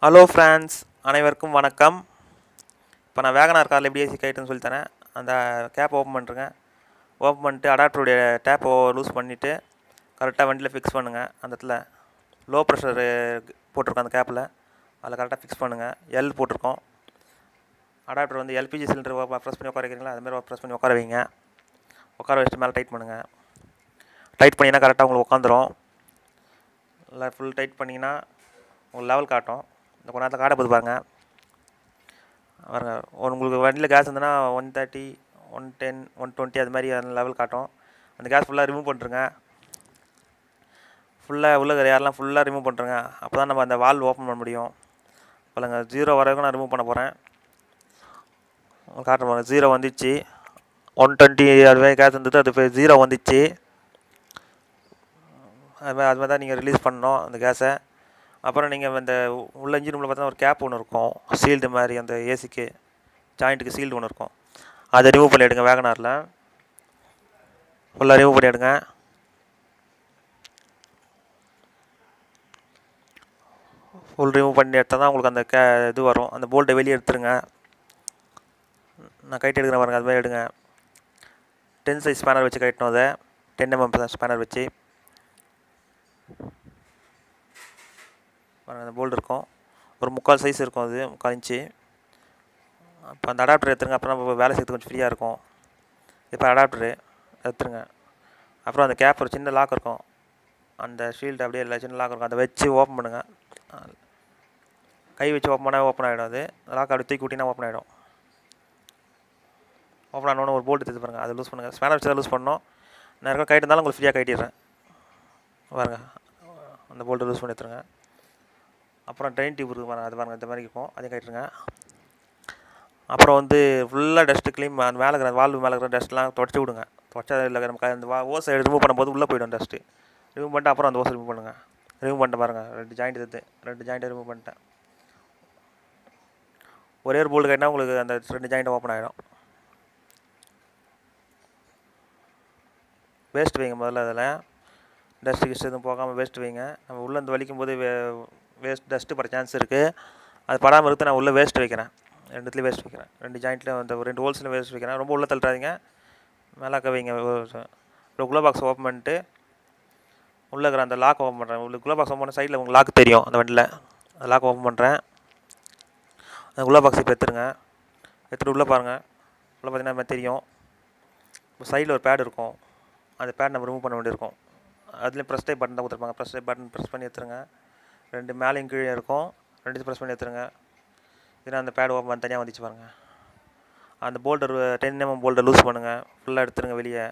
hello friends அனைவருக்கும் வணக்கம் இப்போ நான் வேகனார் காரில் எப்படி ஏசி கைட்டுன்னு சொல்லி தரேன் அந்த கேப் ஓப்பன் பண்ணுறேங்க ஓப்பன் பண்ணிட்டு அடாப்டருடைய டேப்பை லூஸ் பண்ணிவிட்டு கரெக்டாக வண்டியில் ஃபிக்ஸ் பண்ணுங்கள் அந்த இடத்துல லோ ப்ரெஷர் போட்டிருக்கோம் அந்த கேப்பில் அதில் கரெக்டாக ஃபிக்ஸ் பண்ணுங்கள் எல் போட்டிருக்கோம் அடாப்டர் வந்து எல்பிஜி சிலிண்டர் ப்ரெஸ் பண்ணி உட்கார வைக்கிறீங்களா அதுமாதிரி ப்ரெஸ் பண்ணி உட்கார வைங்க உட்கார வச்சுட்டு மேலே டைட் பண்ணுங்கள் டைட் பண்ணிங்கன்னா கரெக்டாக உங்களுக்கு உட்காந்துரும் இல்லை ஃபுல் டைட் பண்ணிங்கன்னா உங்களுக்கு லெவல் காட்டும் இந்த கொஞ்ச நேரத்தில் காட்ட போது பாருங்க பாருங்க உங்களுக்கு வண்டியில் கேஸ் இருந்ததுன்னா one thirty one ten one twenty அது மாதிரி அந்த லெவல் காட்டும் அந்த கேஸ் ஃபுல்லாக ரிமூவ் பண்ணிருங்க ஃபுல்லாக உள்ள இருக்கிற யாரெல்லாம் ஃபுல்லாக ரிமூவ் பண்ணுறேங்க அப்போ தான் நம்ம அந்த வால்வ் ஓப்பன் பண்ண முடியும் இப்போங்க ஜீரோ வரைக்கும் நான் ரிமூவ் பண்ண போகிறேன் காட்டுற பாருங்க ஜீரோ வந்துச்சு ஒன் டுவெண்ட்டி அது மாதிரி கேஸ் இருந்தது அது இப்போ ஜீரோ வந்துச்சு அது மாதிரி அது மாதிரி தான் நீங்கள் ரிலீஸ் பண்ணணும் அந்த கேஸை அப்புறம் நீங்கள் இந்த உள்ள இன்ஜின் உள்ள பார்த்தா ஒரு கேப் ஒன்று இருக்கும் சீல்டு மாதிரி அந்த ஏசிக்கு ஜாயிண்ட்டுக்கு சீல்டு ஒன்று இருக்கும் அதை ரிமூவ் பண்ணி எடுங்க வேகனாரில் ஃபுல்லாக ரிமூவ் பண்ணி எடுங்க ஃபுல் ரிமூவ் பண்ணி எடுத்தால் தான் உங்களுக்கு அந்த கே இது வரும் அந்த போல்ட்டை வெளியே எடுத்துருங்க நான் கைட்டு எடுக்கிறேன் பாருங்க அது மாதிரி எடுங்க டென் சைஸ் ஸ்பேனர் வச்சு கட்டணும் அதை டென் எம்எம் ஸ்பேனர் வச்சு பாருங்கள் அந்த போல்டு இருக்கும் ஒரு முக்கால் சைஸ் இருக்கும் அது முக்கால் இன்ச்சு அப்போ அந்த அடாப்டர் எடுத்துருங்க அப்புறம் நம்ம வேலை செய்யறது கொஞ்சம் ஃப்ரீயாக இருக்கும் இப்போ அடாப்டரு எடுத்துருங்க அப்புறம் அந்த கேப் ஒரு சின்ன லாக் இருக்கும் அந்த ஷீல்டு அப்படியே இல்லை சின்ன லாக் இருக்கும் அதை வச்சு ஓப்பன் பண்ணுங்கள் கை வச்சு ஓப்பன் பண்ணால் ஓப்பன் ஆகிடும் அது லாக் அப்படி தூக்கி விட்டினா ஓப்பன் ஆகிடும் ஓப்பன் ஆனோன்னு ஒரு போல்ட்டு எடுத்து பாருங்கள் அதை லூஸ் பண்ணுங்கள் ஸ்பேனர் வச்சு தான் லூஸ் பண்ணணும் நான் இருக்க கைட்டு இருந்தாலும் உங்களுக்கு ஃப்ரீயாக கைட்டிடுறேன் பாருங்க அந்த போல்ட்டு லூஸ் பண்ணி எடுத்துருங்க அப்புறம் ட்ரெயின் டியூப் இருக்கு பாருங்க அது பாருங்கள் இந்த மாதிரி இருக்கும் அதையும் கட்டிருங்க அப்புறம் வந்து ஃபுல்லாக டஸ்ட்டு க்ளீன் அந்த மேலே இருக்கிற வால்வு மேலே இருக்கிற டஸ்ட்லாம் தொடச்சி விடுங்க தொடச்சா இல்லை நம்ம அந்த வா ஓஸை ரிமூவ் பண்ணும்போது உள்ளே போய்டும் டஸ்ட்டு ரிமூவ் பண்ணிட்டு அப்புறம் அந்த ஓஸை ரிமூவ் பண்ணுங்கள் ரிமூவ் பண்ணிட்டு பாருங்கள் ரெண்டு ஜாயிண்ட் எடுத்து ரெண்டு ஜாயிண்ட்டை ரிமூவ் பண்ணிட்டேன் ஒரே ஒரு போல்டு கட்டினா உங்களுக்கு அந்த ரெண்டு ஜாயிண்ட் ஓப்பன் ஆகிடும் வேஸ்ட் வைங்க முதல்ல அதில் டஸ்ட்டு கிஸ்ட் எதுவும் போகாமல் வேஸ்ட் வைங்க நம்ம உள்ளே இருந்து வலிக்கும் போது வே வேஸ்ட் டஸ்ட்டு பட சான்ஸ் இருக்குது அது படாமல் இருக்கு நான் உள்ளே வேஸ்ட் வைக்கிறேன் ரெண்டுத்துலேயும் வேஸ்ட் வைக்கிறேன் ரெண்டு ஜாயிண்ட்லேயும் அந்த ரெண்டு ஹோல்ஸில் வேஸ்ட் வைக்கிறேன் ரொம்ப உள்ளே தள்ளுறாதீங்க மேலாக்க வைங்க இப்போ குளோ பாக்ஸ் ஓப்பன் பண்ணிட்டு உள்ளே இருக்கிற அந்த லாக் ஓப்பன் பண்ணுறேன் உள்ள குளோ பாக்ஸ் ஓப்பன் பண்ண சைடில் உங்களுக்கு லாக் தெரியும் அந்த வண்டியில் அந்த லாக் ஓப்பன் பண்ணுறேன் அந்த குளோ பாக்ஸ் இப்போ எடுத்துருங்க எடுத்துகிட்டு உள்ளே பாருங்கள் உள்ளே பார்த்தீங்கன்னா மாதிரி தெரியும் இப்போ சைடில் ஒரு பேட் இருக்கும் அந்த பேட் நம்ம ரிமூவ் பண்ண வேண்டியிருக்கும் அதுலேயும் ப்ரெஸ் டைப் பட்டன் தான் கொடுத்துருப்பாங்க ப்ரெஸ் டைப் பட்டன் ப்ரெஸ் பண்ணி எடுத்துருங்க ரெண்டு மேலேயும் கீழே இருக்கும் ரெண்டு ப்ரெஸ் பண்ணி எடுத்துருங்க இதனால் அந்த பேட் ஓப்பன் தனியாக வந்துச்சு பாருங்கள் அந்த bolt ten MM bolt loose பண்ணுங்கள் ஃபுல்லாக எடுத்துருங்க வெளியே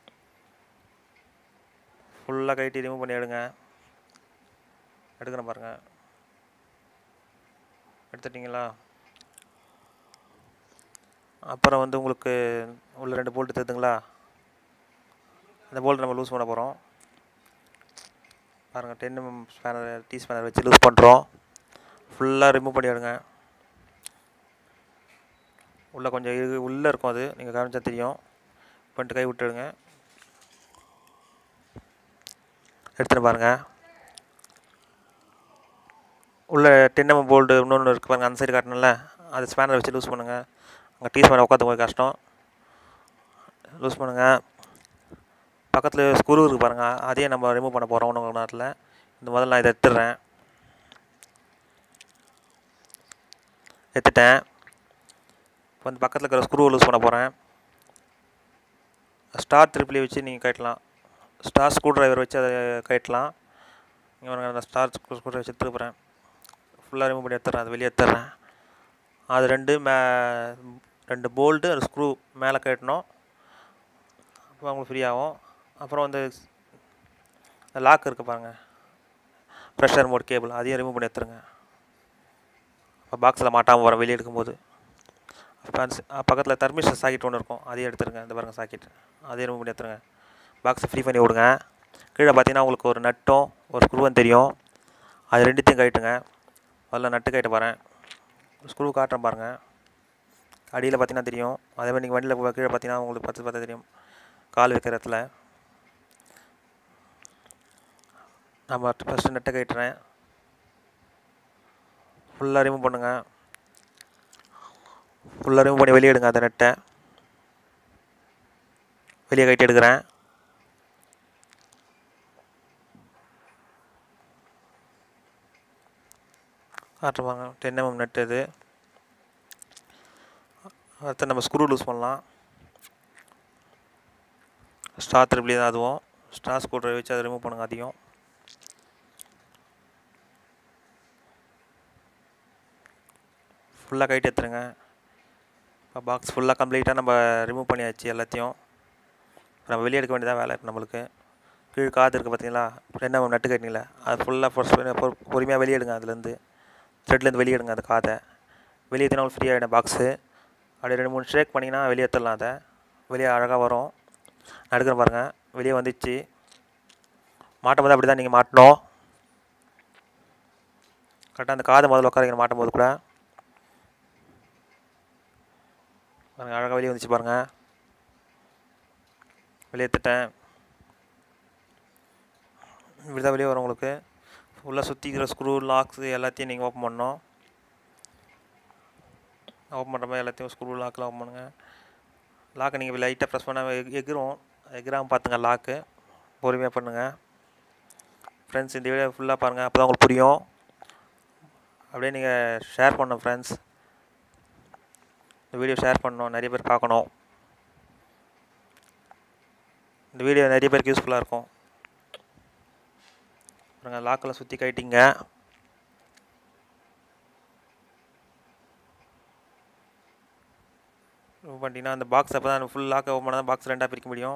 ஃபுல்லாக கைட்டி ரிமூவ் பண்ணி எடுங்க எடுக்கிறேன் பாருங்கள் எடுத்துட்டிங்களா அப்புறம் வந்து உங்களுக்கு உள்ள ரெண்டு போல்ட்டு தெரியுதுங்களா அந்த போல்ட் நம்ம லூஸ் பண்ண போகிறோம் பாருங்கள் ten MM spanner T spanner வச்சு லூஸ் பண்ணுறோம் ஃபுல்லாக ரிமூவ் பண்ணி எடுங்க உள்ளே கொஞ்சம் இது உள்ளே இருக்கும் அது நீங்கள் கவனிச்சா தெரியும் பண்ணிட்டு கை விட்டுடுங்க எடுத்துகிட்டு பாருங்கள் உள்ளே டென் எம்எம் போல்டு இன்னொன்று இருக்குது பாருங்கள் அந்த சைடு காட்டணும்ல அது ஸ்பேனர் வச்சு லூஸ் பண்ணுங்கள் அங்கே டீ ஸ்பேனர் உட்காந்து கொஞ்சம் கஷ்டம் லூஸ் பண்ணுங்கள் பக்கத்தில் ஸ்க்ரூ இருக்குது பாருங்கள் அதையும் நம்ம ரிமூவ் பண்ண போகிறோம் ஒன்று நேரத்தில் இந்த முதல்ல நான் இதை எடுத்துடுறேன் எடுத்துட்டேன் இப்போ வந்து பக்கத்தில் இருக்கிற ஸ்க்ரூ லூஸ் பண்ண போகிறேன் ஸ்டார் ட்ரிப்ளி வச்சு நீங்கள் கட்டலாம் ஸ்டார் ஸ்க்ரூ ட்ரைவர் வச்சு அதை கட்டலாம் இங்கே பாருங்க அந்த ஸ்டார் ஸ்க்ரூ ஸ்க்ரூ வச்சு எடுத்துக்கிறேன் ஃபுல்லாக ரிமூவ் பண்ணி எடுத்துறேன் அது வெளியே எடுத்துடுறேன் அது ரெண்டு மே ரெண்டு போல்டு ஒரு ஸ்க்ரூ மேலே கட்டணும் அப்போ உங்களுக்கு ஃப்ரீ ஆகும் அப்புறம் வந்து லாக் இருக்குது பாருங்கள் ப்ரெஷர் மோட் கேபிள் அதையும் ரிமூவ் பண்ணி எடுத்துருங்க இப்போ பாக்ஸில் மாட்டாமல் வர வெளியே எடுக்கும்போது அப்போ அந்த பக்கத்தில் தர்மிஷன் சாக்கெட் ஒன்று இருக்கும் அதையும் எடுத்துருங்க இந்த பாருங்கள் சாக்கெட் அதையும் ரிமூவ் பண்ணி எடுத்துருங்க பாக்ஸை ஃப்ரீ பண்ணி விடுங்க கீழே பார்த்தீங்கன்னா உங்களுக்கு ஒரு நட்டும் ஒரு ஸ்க்ரூவும் தெரியும் அது ரெண்டுத்தையும் கட்டுங்க முதல்ல நட்டு கட்ட பாருங்க ஸ்க்ரூ காட்டுறேன் பாருங்கள் அடியில் பார்த்தீங்கன்னா தெரியும் அதே மாதிரி நீங்கள் வண்டியில் கீழே பார்த்தீங்கன்னா உங்களுக்கு பார்த்து பார்த்தா தெரியும் கால் வைக்கிற இடத்துல நம்ம ஃபஸ்ட்டு நெட்டை கட்டுறேன் ஃபுல்லாக ரிமூவ் பண்ணுங்கள் ஃபுல்லாக ரிமூவ் பண்ணி வெளியே எடுங்க அந்த நெட்டை வெளியே கட்டி எடுக்கிறேன் காட்டுவாங்க டென் எம்எம் நெட் இது அடுத்து நம்ம ஸ்க்ரூ லூஸ் பண்ணலாம் ஸ்டார் த்ரிபிளி தான் அதுவும் ஸ்டார் ஸ்க்ரூ ட்ரைவர் வச்சு அதை ரிமூவ் பண்ணுங்கள் அதையும் ஃபுல்லாக கைட்டு எடுத்துருங்க இப்போ பாக்ஸ் ஃபுல்லாக கம்ப்ளீட்டாக நம்ம ரிமூவ் பண்ணியாச்சு எல்லாத்தையும் நம்ம வெளியே எடுக்க வேண்டியதான் வேலை இருக்கு நம்மளுக்கு கீழ் காது இருக்குது பார்த்தீங்களா என்ன நட்டு கட்டிங்களா அது ஃபுல்லாக ஃபர்ஸ்ட் பொறுமையாக வெளியே எடுங்க அதுலேருந்து த்ரெட்லேருந்து வெளியே எடுங்க அந்த காதை வெளியே எடுத்தினா ஃப்ரீ ஆகிடும் பாக்ஸு அப்படியே ரெண்டு மூணு ஷேக் பண்ணிங்கன்னா வெளியே எடுத்துடலாம் அதை வெளியே அழகாக வரும் நான் எடுக்கிறேன் பாருங்கள் வெளியே வந்துச்சு மாட்டும் போது அப்படி தான் நீங்கள் மாட்டணும் கரெக்டாக அந்த காதை முதல்ல உட்காரிங்க மாட்டும் போது கூட பாருங்கள் அழகாக வெளியே வந்துச்சு பாருங்கள் வெளியே எடுத்துட்டேன் இப்படி தான் வெளியே வரும் உங்களுக்கு ஃபுல்லாக சுற்றிக்கிற ஸ்க்ரூ லாக்ஸு எல்லாத்தையும் நீங்கள் ஓப்பன் பண்ணணும் ஓப்பன் பண்ணுற மாதிரி எல்லாத்தையும் ஸ்க்ரூ லாக்கெலாம் ஓப்பன் பண்ணுங்கள் லாக்கை நீங்கள் லைட்டாக ப்ரெஸ் பண்ண எகிரும் எகிராமல் பார்த்துங்க லாக்கு பொறுமையாக பண்ணுங்கள் ஃப்ரெண்ட்ஸ் இந்த வீடியோ ஃபுல்லாக பாருங்கள் அப்போ தான் உங்களுக்கு புரியும் அப்படியே நீங்கள் ஷேர் பண்ணணும் ஃப்ரெண்ட்ஸ் இந்த வீடியோ ஷேர் பண்ணணும் நிறைய பேர் பார்க்கணும் இந்த வீடியோ நிறைய பேருக்கு யூஸ்ஃபுல்லாக இருக்கும் பாருங்கள் லாக்கெல்லாம் சுற்றி கட்டிங்க பண்ணிட்டீங்கன்னா அந்த பாக்ஸ் அப்போ தான் ஃபுல் லாக்கை ஓப்பன் பண்ணால் பாக்ஸ் ரெண்டாக பிரிக்க முடியும்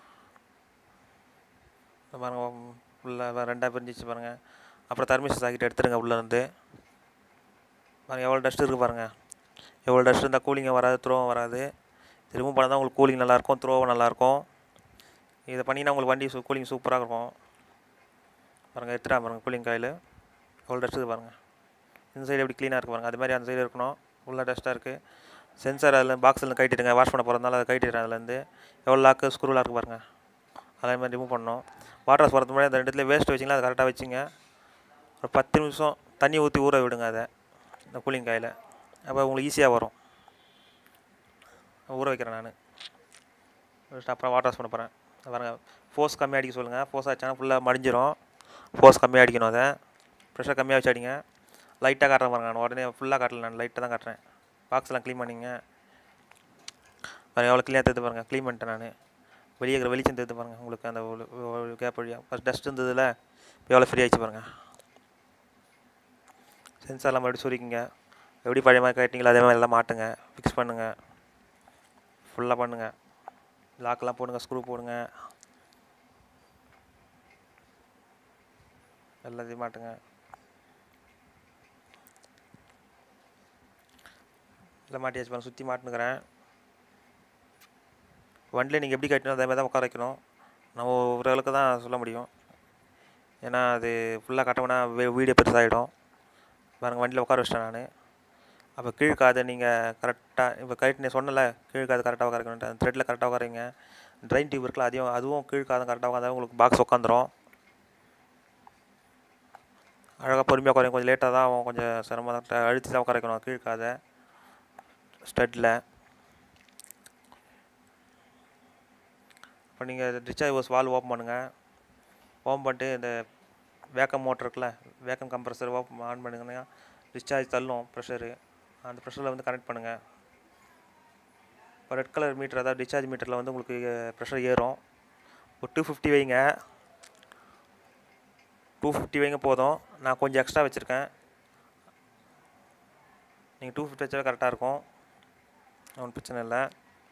பாருங்க ஃபுல்லாக ரெண்டாக பிரிஞ்சிச்சு பாருங்கள் அப்புறம் தர்மிஷன் சாக்கெட் எடுத்துருங்க உள்ளேருந்து பாருங்கள் எவ்வளோ டஸ்ட் இருக்குது பாருங்கள் எவ்வளோ டஸ்ட் இருந்தால் கூலிங்கும் வராது த்ரோவும் வராது ரிமூவ் பண்ணால் தான் உங்களுக்கு கூலிங் நல்லாயிருக்கும் த்ரோவும் நல்லாயிருக்கும் இதை பண்ணிங்கன்னா உங்களுக்கு வண்டி சூ கூலிங் சூப்பராக இருக்கும் பாருங்கள் எடுத்துட்டா பாருங்கள் கூலிங் காயில் எவ்வளோ டஸ்ட் இருக்குது பாருங்கள் இந்த சைடு எப்படி க்ளீனாக இருக்குது பாருங்கள் அது மாதிரி அந்த சைடு இருக்கணும் ஃபுல்லாக டஸ்ட்டாக இருக்குது சென்சார் அதில் பாக்ஸில் கட்டிட்டுங்க வாஷ் பண்ண போகிறதுனால அதை கட்டிடுறேன் அதுலேருந்து எவ்வளோ லாக்கு ஸ்க்ரூ லாக்கு பாருங்கள் அதே மாதிரி ரிமூவ் பண்ணணும் வாட்டர் வாஷ் போகிறது முன்னாடி அந்த ரெண்டுத்துல வேஸ்ட் வச்சிங்களா அதை கரெக்டாக வச்சுங்க ஒரு பத்து நிமிஷம் தண்ணி ஊற்றி ஊற விடுங்க அதை இந்த கூலிங் காயில் அப்போ உங்களுக்கு ஈஸியாக வரும் ஊற வைக்கிறேன் நான் அப்புறம் வாட்டர் வாஷ் பண்ண போகிறேன் பாருங்கள் ஃபோர்ஸ் கம்மியாக அடிக்க சொல்லுங்கள் ஃபோர்ஸ் ஆச்சுன்னா ஃபுல்லாக மடிஞ்சிரும் ஃபோர்ஸ் கம்மியாக அடிக்கணும் அதை ப்ரெஷர் கம்மியாக வச்சு அடிங்க லைட்டாக காட்டுறேன் பாருங்க நான் உடனே ஃபுல்லாக காட்டல நான் லைட்டாக தான் காட்டுறேன் பாக்ஸ்லாம் க்ளீன் பண்ணிங்க பாருங்கள் எவ்வளோ க்ளீனாக எடுத்து பாருங்கள் க்ளீன் பண்ணிட்டேன் நான் வெளியே இருக்கிற வெளிச்சம் எடுத்து பாருங்கள் உங்களுக்கு அந்த கேப் வழியாக ஃபஸ்ட் டஸ்ட் இருந்ததில் இப்போ எவ்வளோ ஃப்ரீ ஆயிடுச்சு பாருங்கள் சென்சார்லாம் மறுபடியும் சொரிக்கிங்க எப்படி பழைய மாதிரி கட்டிங்களோ அதே மாதிரி எல்லாம் மாட்டுங்க ஃபிக்ஸ் பண்ணுங்கள் ஃபுல்லாக பண்ணுங்கள் லாக்கெல்லாம் போடுங்க ஸ்க்ரூ போடுங்க எல்லாத்தையும் மாட்டுங்க இல்லை மாட்டியாச்சு பாருங்க சுற்றி மாட்டுனுக்கிறேன் வண்டியில் நீங்கள் எப்படி கட்டணும் அதே மாதிரி தான் உட்கார வைக்கணும் நம்ம ஒரு அளவுக்கு தான் சொல்ல முடியும் ஏன்னா அது ஃபுல்லாக கட்டணும்னா வீடியோ பெருசாகிடும் பாருங்கள் வண்டியில் உட்கார வச்சிட்டேன் நான் அப்போ கீழ்காதை நீங்கள் கரெக்டாக இப்போ கரெக்ட் நீ சொன்னல கீழ்காது கரெக்டாக உட்காரக்கணும் அந்த த்ரெட்டில் கரெக்டாக உட்காருங்க ட்ரைன் டியூப் இருக்குல்ல அதையும் அதுவும் கீழ்காதம் கரெக்டாக உட்காந்தா உங்களுக்கு பாக்ஸ் உட்காந்துரும் அழகாக பொறுமையாக உட்காருங்க கொஞ்சம் லேட்டாக தான் ஆகும் கொஞ்சம் சிரமம் தான் அழுத்தி தான் உட்கார வைக்கணும் கீழ்காதை ஸ்டட்டில் இப்போ நீங்கள் டிஸ்சார்ஜ் ஹோஸ் வால் ஓப்பன் பண்ணுங்கள் ஓப்பன் பண்ணிட்டு இந்த வேக்கம் மோட்டர் இருக்குல்ல வேக்கம் கம்ப்ரஸர் ஓப்பன் ஆன் பண்ணுங்கன்னா டிஸ்சார்ஜ் தள்ளும் ப்ரெஷரு அந்த ப்ரெஷரில் வந்து கனெக்ட் பண்ணுங்கள் இப்போ ரெட் கலர் மீட்டர் அதாவது டிஸ்சார்ஜ் மீட்டரில் வந்து உங்களுக்கு ப்ரெஷர் ஏறும் ஒரு டூ ஃபிஃப்டி வைங்க டூ ஃபிஃப்டி வைங்க போதும் நான் கொஞ்சம் எக்ஸ்ட்ரா வச்சுருக்கேன் நீங்கள் டூ ஃபிஃப்டி வச்சாவே கரெக்டாக இருக்கும் ஒன்றும் பிரச்சனை இல்லை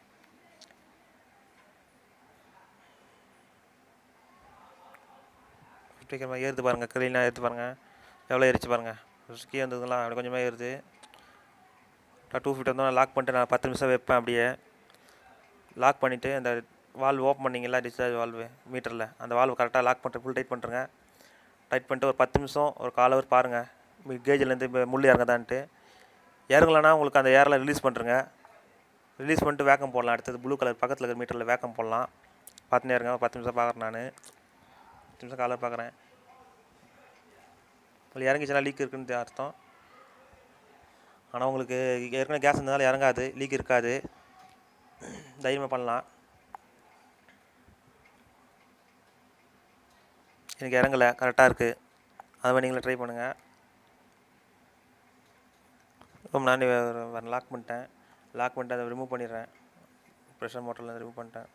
ஃபிஃப்டி வைக்கிற மாதிரி ஏறுது பாருங்கள் க்ளீனாக ஏறுது பாருங்கள் எவ்வளோ ஏறிச்சு பாருங்கள் ரிஸ்கி வந்ததுங்களா அப்படி கொஞ்சமாக ஏறுது நான் டூ ஃபிஃப்டி வந்தோம் லாக் பண்ணிட்டு நான் பத்து நிமிஷம் வைப்பேன் அப்படியே லாக் பண்ணிவிட்டு அந்த வால்வ் ஓப்பன் பண்ணிங்களா டிஸ்சார்ஜ் வால்வு மீட்டரில் அந்த வால்வு கரெக்டாக லாக் பண்ணிட்டு ஃபுல் டைட் பண்ணுறேங்க டைட் பண்ணிட்டு ஒரு பத்து நிமிஷம் ஒரு கால் ஹவர் பாருங்கள் கேஜிலேருந்து இப்போ முள் இறங்குதான்ட்டு இறங்கலன்னா உங்களுக்கு அந்த ஏரில் ரிலீஸ் பண்ணுறங்க ரிலீஸ் பண்ணிட்டு வேக்கம் போடலாம் அடுத்தது ப்ளூ கலர் பக்கத்தில் இருக்கிற மீட்டரில் வேக்கம் போடலாம் பார்த்துனே இருங்க ஒரு பத்து நிமிஷம் பார்க்குறேன் நான் பத்து நிமிஷம் காலையில் பார்க்குறேன் உங்களுக்கு இறங்கிச்சுன்னா லீக் இருக்குன்னு அர்த்தம் ஆனால் உங்களுக்கு ஏற்கனவே கேஸ் இருந்ததால் இறங்காது லீக் இருக்காது தைரியமாக பண்ணலாம் எனக்கு இறங்கலை கரெக்டாக இருக்குது அது மாதிரி நீங்களே ட்ரை பண்ணுங்கள் ரொம்ப நான் லாக் பண்ணிட்டேன் லாக் பண்ணிட்டு அதை ரிமூவ் பண்ணிடுறேன் ப்ரெஷர் மோட்டரில் ரிமூவ் பண்ணிட்டேன்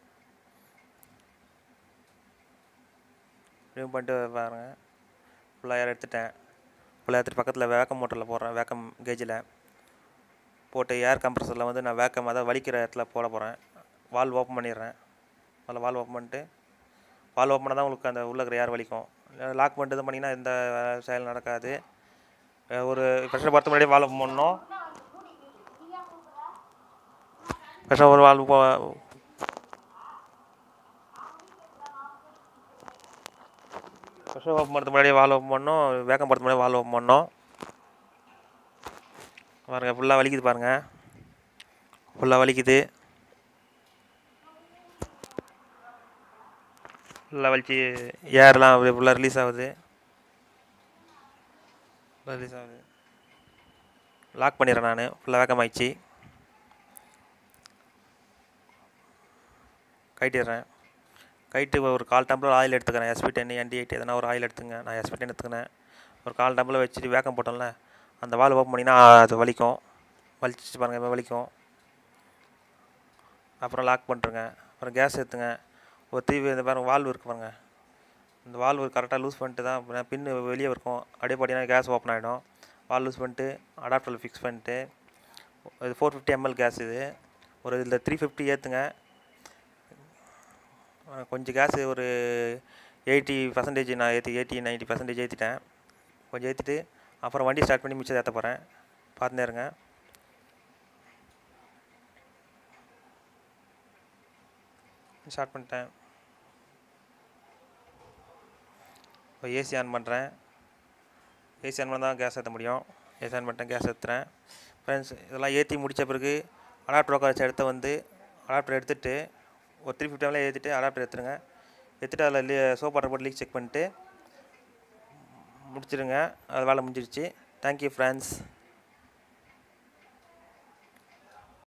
ரிமூவ் பண்ணிட்டு பாருங்க ஃபுல்லாக ஏர் எடுத்துட்டேன் ஃபுல்லாக எடுத்துட்டு பக்கத்தில் வேக்கம் மோட்டரில் போடுறேன் வேக்கம் கேஜில் போட்டு ஏர் கம்ப்ரஸரில் வந்து நான் வேக்கம் அதாவது வலிக்கிற இடத்துல போட போகிறேன் வால் ஓப்பன் பண்ணிடுறேன் அதில் வால் ஓப்பன் பண்ணிட்டு வால் ஓப்பன் பண்ணால் தான் உங்களுக்கு அந்த உள்ள இருக்கிற ஏர் வலிக்கும் லாக் பண்ணிட்டு இது பண்ணிங்கன்னா எந்த செயல் நடக்காது அஹ் ஒரு ப்ரெஷர் பார்த்து முன்னாடி வால் ஓப்பன் பண்ணணும் ப்ரெஷர் ஒரு வால் போ ப்ரெஷர் ஓப்பன் பண்ணுறதுக்கு முன்னாடி வால் ஓப்பன் பண்ணோம் வேக்கம் போகிறதுக்கு முன்னாடி வால் ஓப்பன் பண்ணோம் பாருங்கள் ஃபுல்லாக வலிக்குது பாருங்கள் ஃபுல்லாக வலிக்குது ஃபுல்லாக வலிச்சு ஏர்லாம் அப்படியே ஃபுல்லாக ரிலீஸ் ஆகுது ரிலீஸ் ஆகுது லாக் பண்ணிடுறேன் நான் ஃபுல்லாக வேக்கம் ஆயிடுச்சு கட்டிடுறேன் கைட்டு ஒரு கால் டம்ளர் ஆயில் எடுத்துக்கிறேன் எஸ்பி டென் என்டி எயிட் எதனா ஒரு ஆயில் எடுத்துங்க நான் எஸ்பி டென் எடுத்துக்கினேன் ஒரு கால் டம்ளர் வச்சுட்டு வேக்கம் போட்டோம்ல அந்த வால் ஓப்பன் பண்ணினா அது வலிக்கும் வலிச்சு பாருங்கள் இப்போ வலிக்கும் அப்புறம் லாக் பண்ணிட்டுருங்க அப்புறம் கேஸ் எடுத்துங்க ஒரு தீவு இந்த பாருங்க வால்வு இருக்கு பாருங்க இந்த வால்வு கரெக்டாக லூஸ் பண்ணிட்டு தான் அப்புறம் பின்னு வெளியே இருக்கும் அப்படியே பார்த்தீங்கன்னா கேஸ் ஓப்பன் ஆகிடும் வால் லூஸ் பண்ணிட்டு அடாப்டரில் ஃபிக்ஸ் பண்ணிட்டு இது ஃபோர் ஃபிஃப்டி எம்எல் கேஸ் இது ஒரு இதில் த்ரீ ஃபிஃப்டி ஏற்றுங்க அஹ் கொஞ்சம் கேஸு ஒரு எயிட்டி பர்சன்டேஜ் நான் ஏற்றி எயிட்டி நைன்ட்டி பர்சன்டேஜ் ஏற்றிட்டேன் கொஞ்சம் ஏற்றிட்டு அப்புறம் வண்டி ஸ்டார்ட் பண்ணி மிச்சம் ஏற்ற போகிறேன் பார்த்துனே இருங்க ஸ்டார்ட் பண்ணிட்டேன் இப்போ ஏசி ஆன் பண்ணுறேன் ஏசி ஆன் பண்ணால் தான் கேஸ் ஏற்ற முடியும் ஏசி ஆன் பண்ணிட்டேன் கேஸ் ஏற்றுறேன் ஃப்ரெண்ட்ஸ் இதெல்லாம் ஏற்றி முடித்த பிறகு அடாப்டர் உட்கார வச்ச இடத்த வந்து அடாப்டர் எடுத்துகிட்டு ஒரு த்ரீ ஃபிஃப்டி எம்எல் ஏற்றிட்டு அடாப்டர் எடுத்துருங்க எடுத்துகிட்டு அதில் லீ சோப் வாட்டர் போட்டு லீக் செக் பண்ணிட்டு முடிச்சிடுங்க அது வேலை முடிஞ்சிருச்சு தேங்க்யூ ஃப்ரெண்ட்ஸ்